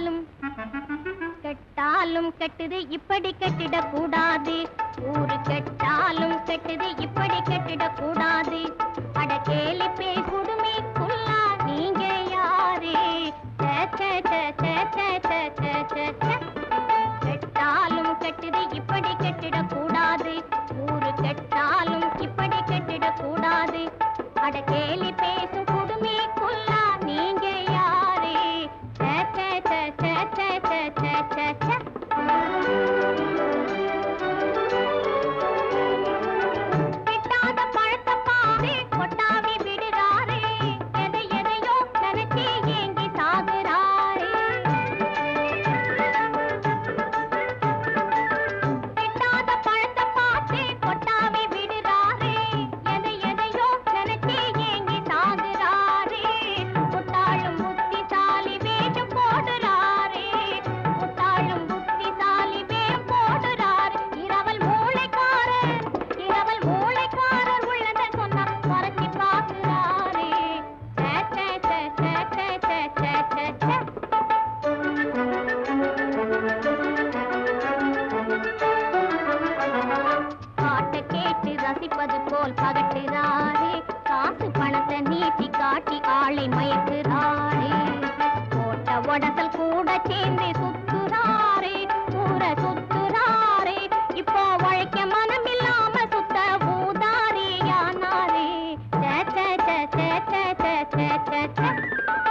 கெட்டாலும் கெட்டாலும் கெட்டுது இப்படி கெட்டிட கூடாது ஊரு கெட்டாலும் கெட்டுது இப்படி கெட்டிட கூடாது அட கேலி பேய் குடுமி குல்லா நீங்க யாரு சே, சே, சே, சே, சே, சே, சே, சே, சே. கெட்டாலும் கெட்டுது இப்படி கெட்டிட கூடாது ஊரு கெட்டாலும் இப்படி கெட்டிட கூடாது அட கேலி பேசும் குடுமி குல்லா நீங்க யாரு சே, சே, சே, சே, சே, சே, சே, சே, சே. கிட்டாத பழத்தை பாரு கொட்டாவி விடுறாரு எதை எதையோ நினைச்சு ஏங்கி சாகுறாரு கிட்டாத பழத்தை பார்த்து கொட்டாவி விடுறாரு எதை எதையோ நினைச்சு ஏங்கி சாகுறாரு முட்டாளும் புத்திசாலி வேஷம் போடுறாரு முட்டாளும் புத்திசாலி வேஷம் போடுறாரு இரவல் மூளைக்காரர் இரவல் மூளைக்காரர் உள்ளத சொன்னா மறைச்சி பார்க்கிறாரு சே, சே, சே, சே, சே, சே, சே, சே, சே. பாட்டை கேட்டு ரசிப்பது போல் பகட்டுறாரே காசு பணத்தை நீட்டி காட்டி ஆளை மயக்குறாரே போட்ட உடசல் கூட சேர்ந்து சுத்துறாரே ஊர சுத்துறாரே இப்போ உழைக்க மனம் இல்லாம சுத்த ஊதாரியானாரே சே, சே, சே, சே, சே, சே, சே, சே, சே.